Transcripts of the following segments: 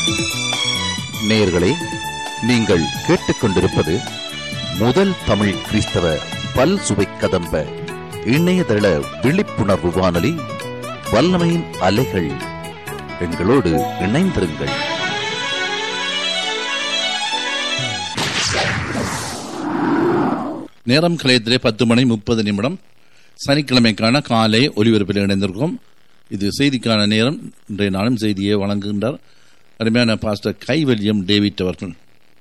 நேயர்களே நீங்கள் கேட்டுக்கொண்டிருப்பது முதல் தமிழ் கிறிஸ்தவ பல் சுவை கதம்ப இணையதள விழிப்புணர்வு வானொலி வல்லமையின் அலைகள் எங்களோடு இணைந்திருங்கள் நேரம் கலையத்திலே பத்து மணி முப்பது நிமிடம் சனிக்கிழமைக்கான காலை ஒலிபரப்பில் இணைந்திருக்கோம் இது செய்திக்கான நேரம் இன்றைய நாளும் செய்தியை வழங்குகின்றார் அருமையான பாஸ்டர் கைவல்யம் டேவிட் அவர்கள்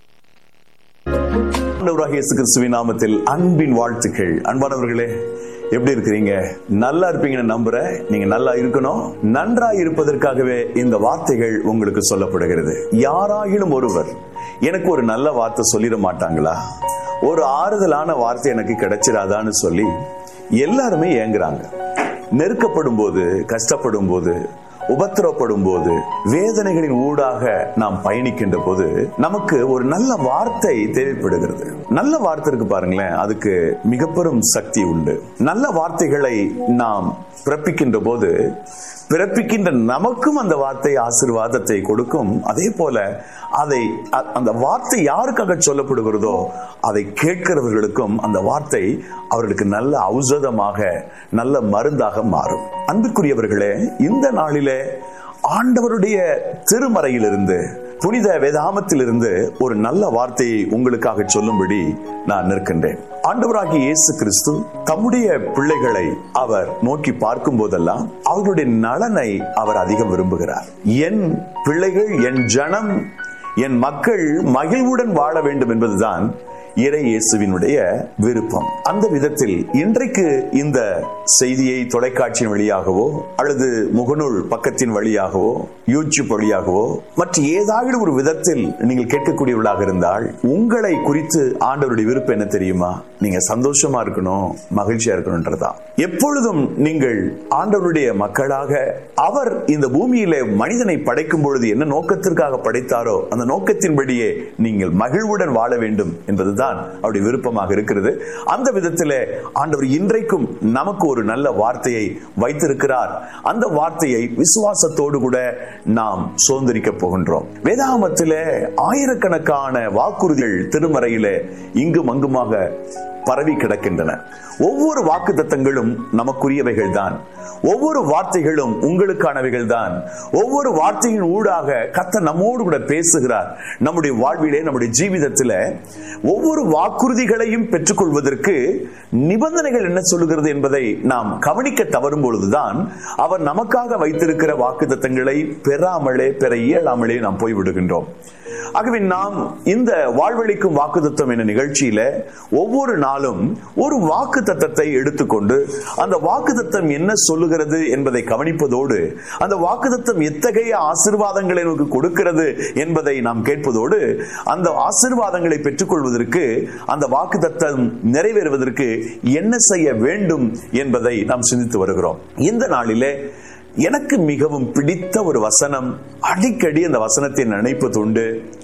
ஆண்டவராகிய இயேசு கிறிஸ்துவின் நாமத்தில் அன்பின் வாழ்த்துக்கள் அன்பானவர்களே எப்படி இருக்கிறீங்க நல்லா இருப்பீங்கன்னு நம்புறேன் நீங்க நல்லா இருக்கணும் நன்றா இருப்பதற்காகவே இந்த வார்த்தைகள் உங்களுக்கு சொல்லப்படுகிறது யாராயினும் ஒருவர் எனக்கு ஒரு நல்ல வார்த்தை சொல்லிட மாட்டாங்களா ஒரு ஆறுதலான வார்த்தை எனக்கு கிடைச்சிடாதான்னு சொல்லி எல்லாருமே ஏங்குறாங்க நெருக்கப்படும் போது கஷ்டப்படும் போது உபத்திரப்படும் போது வேதனைகளின் ஊடாக நாம் பயணிக்கின்ற போது நமக்கு ஒரு நல்ல வார்த்தை தேவைப்படுகிறது நல்ல வார்த்தை இருக்கு பாருங்களேன் அதுக்கு மிக பெரும் சக்தி உண்டு நல்ல வார்த்தைகளை நாம் பிறப்பிக்கின்ற போது பிறப்பிக்கின்ற நமக்கும் அந்த வார்த்தை ஆசிர்வாதத்தை கொடுக்கும் அதே போல அதை அ- அந்த வார்த்தை யாருக்காக சொல்லப்படுகிறதோ அதை கேட்கிறவர்களுக்கும் அந்த வார்த்தை அவர்களுக்கு நல்ல ஔஷதமாக நல்ல மருந்தாக மாறும் அன்புக்குரியவர்களே இந்த நாளிலே ஆண்டவருடைய திருமறையிலிருந்து புனித வேதாமத்திலிருந்து ஒரு நல்ல வார்த்தையை உங்களுக்காக சொல்லும்படி நான் நிற்கின்றேன் ஆண்டவராகிய இயேசு கிறிஸ்து தம்முடைய பிள்ளைகளை அவர் நோக்கி பார்க்கும் போதெல்லாம் அவர்களுடைய நலனை அவர் அதிகம் விரும்புகிறார் என் பிள்ளைகள் என் ஜனம் என் மக்கள் மகிழ்வுடன் வாழ வேண்டும் என்பதுதான் இறை இயேசுவினுடைய விருப்பம் அந்த விதத்தில் இன்றைக்கு இந்த செய்தியை தொலைக்காட்சியின் வழியாகவோ அல்லது முகநூல் பக்கத்தின் வழியாகவோ யூடியூப் வழியாகவோ மற்ற ஏதாவது ஒரு விதத்தில் நீங்கள் கேட்கக்கூடியவர்களாக இருந்தால் உங்களை குறித்து ஆண்டவருடைய விருப்பம் என்ன தெரியுமா நீங்க சந்தோஷமா இருக்கணும் மகிழ்ச்சியா இருக்கணும்ன்றதா எப்பொழுதும் நீங்கள் ஆண்டவருடைய மக்களாக அவர் இந்த பூமியிலே மனிதனை படைக்கும் பொழுது என்ன நோக்கத்திற்காக படைத்தாரோ அந்த நோக்கத்தின்படியே நீங்கள் மகிழ்வுடன் வாழ வேண்டும் என்பதுதான் அவருடைய விருப்பமாக இருக்கிறது அந்த விதத்திலே ஆண்டவர் இன்றைக்கும் நமக்கு ஒரு நல்ல வார்த்தையை வைத்திருக்கிறார் அந்த வார்த்தையை விசுவாசத்தோடு கூட நாம் சுதந்திரிக்க போகின்றோம் வேதாகமத்திலே ஆயிரக்கணக்கான வாக்குறுதிகள் திருமறையிலே இங்கும் அங்குமாக பரவி கிடக்கின்றன ஒவ்வொரு வாக்கு தத்தங்களும் நமக்குரியவைகள் தான் ஒவ்வொரு வார்த்தைகளும் உங்களுக்கானவைகள் தான் ஒவ்வொரு வார்த்தையின் ஊடாக கத்த நம்மோடு கூட பேசுகிறார் நம்முடைய வாழ்விலே நம்முடைய ஜீவிதத்தில் ஒவ்வொரு வாக்குறுதிகளையும் பெற்றுக்கொள்வதற்கு நிபந்தனைகள் என்ன சொல்லுகிறது என்பதை நாம் கவனிக்க தவறும் பொழுதுதான் அவர் நமக்காக வைத்திருக்கிற வாக்கு தத்தங்களை பெறாமலே பெற இயலாமலே நாம் போய்விடுகின்றோம் ஆகவே நாம் இந்த வாழ்வழிக்கும் வாக்குத்தத்தம் என்ற நிகழ்ச்சியில ஒவ்வொரு நாளும் ஒரு வாக்கு தத்தத்தை எடுத்துக்கொண்டு அந்த வாக்குத்தத்தம் என்ன சொல்லுகிறது என்பதை கவனிப்பதோடு அந்த வாக்குத்தத்தம் எத்தகைய ஆசிர்வாதங்களை நமக்கு கொடுக்கிறது என்பதை நாம் கேட்பதோடு அந்த ஆசிர்வாதங்களை பெற்றுக்கொள்வதற்கு அந்த வாக்குத்தத்தம் நிறைவேறுவதற்கு என்ன செய்ய வேண்டும் என்பதை நாம் சிந்தித்து வருகிறோம் இந்த நாளிலே எனக்கு மிகவும் பிடித்த ஒரு வசனம் அடிக்கடி அந்த வசனத்தை நினைப்பது உண்டு